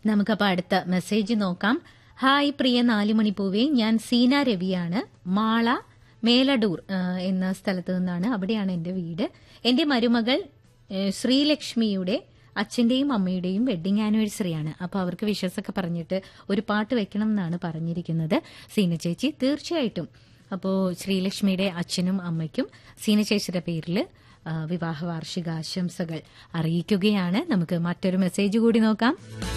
നമുക്കപ്പോൾ അടുത്ത മെസ്സേജ് നോക്കാം ഹായ് പ്രിയ നാലുമണിപ്പൂവേ ഞാൻ സീന രവിയാണ് മാള മേലഡൂർ ആ, എന്ന സ്ഥലത്ത് നിന്നാണ് അവിടെയാണ് എൻ്റെ വീട് എൻ്റെ മരുമകൾ ഏ, ശ്രീലക്ഷ്മിയുടെ അച്ഛന്റെയും അമ്മയുടെയും വെഡിങ് ആനിവേഴ്സറിയാണ് അപ്പോൾ അവർക്ക് വിശ്വസൊക്കെ പറഞ്ഞിട്ട് ഒരു പാട്ട് വെക്കണം എന്നാണ് പറഞ്ഞിരിക്കുന്നത് സീന ചേച്ചി തീർച്ചയായിട്ടും അപ്പോൾ ശ്രീലക്ഷ്മിയുടെ അച്ഛനും അമ്മയ്ക്കും സീന ചേച്ചിയുടെ പേരിൽ ആ, വിവാഹ വാർഷികാശംസകൾ അറിയിക്കുകയാണ് നമുക്ക് മറ്റൊരു മെസ്സേജ് കൂടി നോക്കാം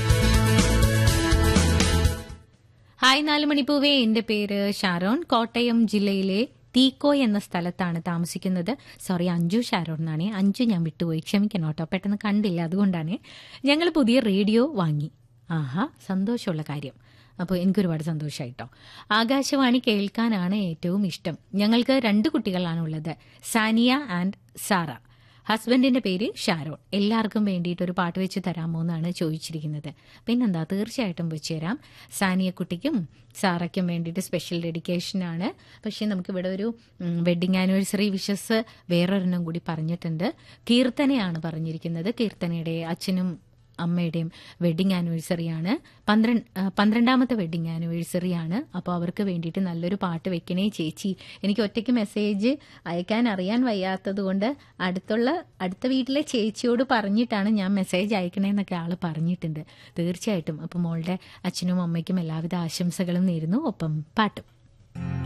ഹായ് നാല് മണിപ്പൂവേ എന്റെ പേര് ഷാരോൺ കോട്ടയം ജില്ലയിലെ തീക്കോ എന്ന സ്ഥലത്താണ് താമസിക്കുന്നത് സോറി അഞ്ജു ഷാരോൺ എന്നാണ് അഞ്ജു ഞാൻ വിട്ടുപോയി ക്ഷമിക്കണം കേട്ടോ പെട്ടെന്ന് കണ്ടില്ല അതുകൊണ്ടാണ് ഞങ്ങൾ പുതിയ റേഡിയോ വാങ്ങി ആഹാ സന്തോഷമുള്ള കാര്യം അപ്പോൾ എനിക്കൊരുപാട് സന്തോഷമായിട്ടോ ആകാശവാണി കേൾക്കാനാണ് ഏറ്റവും ഇഷ്ടം ഞങ്ങൾക്ക് രണ്ട് കുട്ടികളാണുള്ളത് സാനിയ ആൻഡ് സാറ ഹസ്ബൻഡിന്റെ പേര് ഷാരോൺ എല്ലാവർക്കും വേണ്ടിയിട്ട് ഒരു പാട്ട് വെച്ച് തരാമോ എന്നാണ് ചോദിച്ചിരിക്കുന്നത് പിന്നെന്താ തീർച്ചയായിട്ടും വെച്ച് തരാം സാനിയക്കുട്ടിക്കും സാറയ്ക്കും വേണ്ടിയിട്ട് സ്പെഷ്യൽ ഡെഡിക്കേഷനാണ് പക്ഷേ നമുക്ക് ഇവിടെ ഒരു വെഡിങ് ആനിവേഴ്സറി വിഷസ് വേറൊരെണ്ണം കൂടി പറഞ്ഞിട്ടുണ്ട് കീർത്തനയാണ് പറഞ്ഞിരിക്കുന്നത് കീർത്തനയുടെ അച്ഛനും അമ്മയുടെയും വെഡിങ് ആനിവേഴ്സറിയാണ് പന്ത്രണ്ട് ആ, പന്ത്രണ്ടാമത്തെ വെഡിങ് ആനിവേഴ്സറിയാണ് അപ്പോൾ അവർക്ക് വേണ്ടിയിട്ട് നല്ലൊരു പാട്ട് വെക്കണേ ചേച്ചി എനിക്ക് ഒറ്റയ്ക്ക് മെസ്സേജ് അയക്കാൻ അറിയാൻ വയ്യാത്തത് കൊണ്ട് അടുത്തുള്ള അടുത്ത വീട്ടിലെ ചേച്ചിയോട് പറഞ്ഞിട്ടാണ് ഞാൻ മെസ്സേജ് അയക്കണേന്നൊക്കെ ആൾ പറഞ്ഞിട്ടുണ്ട് തീർച്ചയായിട്ടും അപ്പോൾ മോളുടെ അച്ഛനും അമ്മയ്ക്കും എല്ലാവിധ ആശംസകളും നേരുന്നു ഒപ്പം പാട്ടും